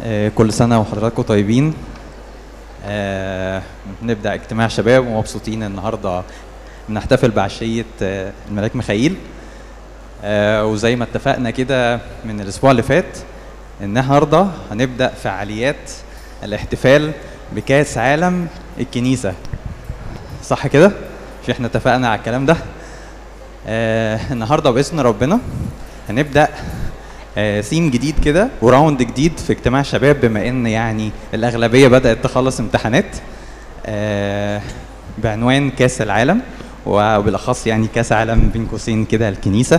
آه، كل سنة وحضراتكم طيبين آه، نبدأ اجتماع شباب ومبسوطين النهاردة بنحتفل بعشية آه، الملاك ميخائيل آه، وزي ما اتفقنا كده من الأسبوع اللي فات النهاردة هنبدأ فعاليات الاحتفال بكأس عالم الكنيسة صح كده؟ مش احنا اتفقنا على الكلام ده؟ آه النهارده باسم ربنا هنبدا آه ثيم جديد كده وراوند جديد في اجتماع شباب بما ان يعني الاغلبيه بدات تخلص امتحانات آه بعنوان كاس العالم وبالاخص يعني كاس عالم بين قوسين كده الكنيسه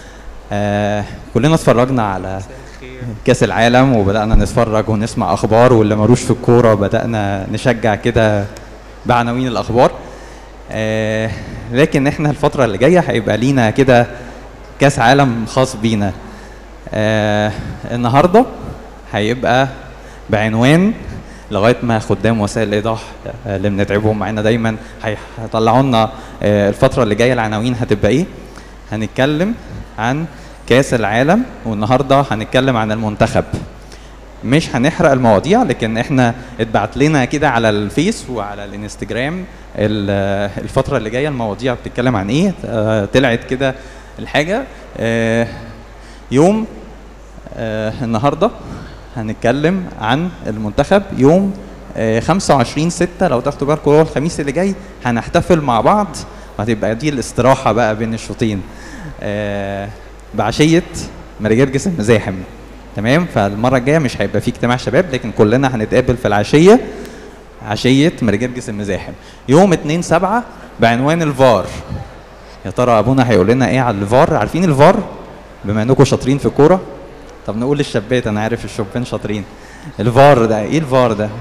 آه كلنا اتفرجنا على كاس العالم وبدانا نتفرج ونسمع اخبار واللي ملوش في الكوره بدانا نشجع كده بعناوين الاخبار آه لكن احنا الفتره اللي جايه هيبقى لينا كده كاس عالم خاص بينا آه النهارده هيبقى بعنوان لغايه ما خدام وسائل الايضاح آه، اللي بنتعبهم معانا دايما هيطلعوا لنا آه، الفتره اللي جايه العناوين هتبقى ايه هنتكلم عن كاس العالم والنهارده هنتكلم عن المنتخب مش هنحرق المواضيع لكن احنا اتبعت لنا كده على الفيس وعلى الانستجرام ال- الفتره اللي جايه المواضيع بتتكلم عن ايه آه، طلعت كده الحاجه آه، يوم آه، النهارده هنتكلم عن المنتخب يوم آه، 25 6 لو تاخدوا بالكم هو الخميس اللي جاي هنحتفل مع بعض وهتبقى دي الاستراحه بقى بين الشوطين آه، بعشيه مرجرجس المزاحم تمام فالمره الجايه مش هيبقى في اجتماع شباب لكن كلنا هنتقابل في العشيه عشيه مرجرجس المزاحم يوم 2 7 بعنوان الفار يا ترى ابونا هيقول لنا ايه على الفار عارفين الفار بما انكم شاطرين في الكوره طب نقول للشابات انا عارف الشبان شاطرين الفار ده ايه الفار ده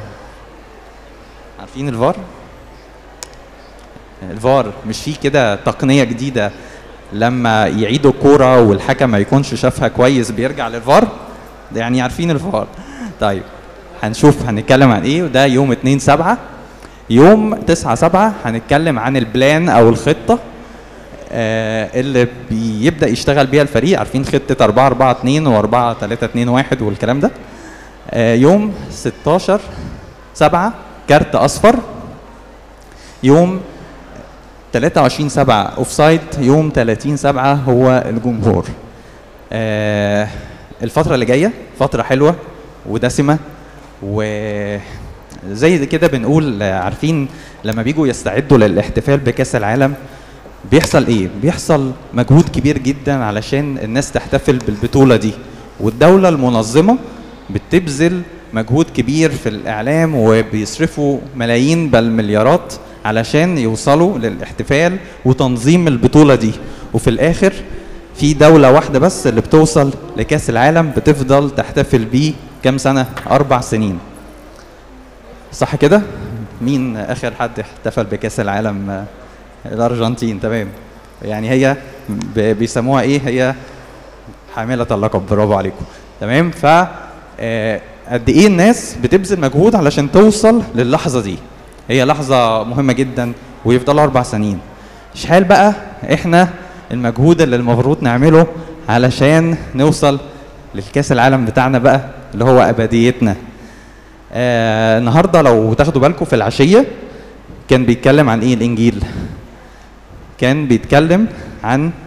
عارفين الفار الفار مش فيه كده تقنيه جديده لما يعيدوا الكوره والحكم ما يكونش شافها كويس بيرجع للفار ده يعني عارفين الفار طيب هنشوف هنتكلم عن ايه وده يوم 2 7 يوم 9 7 هنتكلم عن البلان او الخطه آه اللي بيبدا يشتغل بيها الفريق عارفين خطه 4 4 2 و4 3 2 1 والكلام ده آه يوم 16 7 كارت اصفر يوم 23 7 اوف سايد يوم 30 7 هو الجمهور آه الفترة اللي جاية فترة حلوة ودسمة وزي كده بنقول آه، عارفين لما بيجوا يستعدوا للاحتفال بكأس العالم بيحصل ايه؟ بيحصل مجهود كبير جدا علشان الناس تحتفل بالبطولة دي والدولة المنظمة بتبذل مجهود كبير في الإعلام وبيصرفوا ملايين بل مليارات علشان يوصلوا للاحتفال وتنظيم البطولة دي وفي الآخر في دولة واحدة بس اللي بتوصل لكأس العالم بتفضل تحتفل بيه كام سنة؟ أربع سنين صح كده؟ مين آخر حد احتفل بكأس العالم؟ آه، الأرجنتين تمام يعني هي ب- بيسموها إيه؟ هي حاملة اللقب برافو عليكم تمام ف آه، قد ايه الناس بتبذل مجهود علشان توصل للحظه دي هي لحظه مهمه جدا ويفضلوا اربع سنين شحال بقى احنا المجهود اللي المفروض نعمله علشان نوصل للكاس العالم بتاعنا بقى اللي هو ابديتنا آه النهارده لو تاخدوا بالكم في العشيه كان بيتكلم عن ايه الانجيل كان بيتكلم عن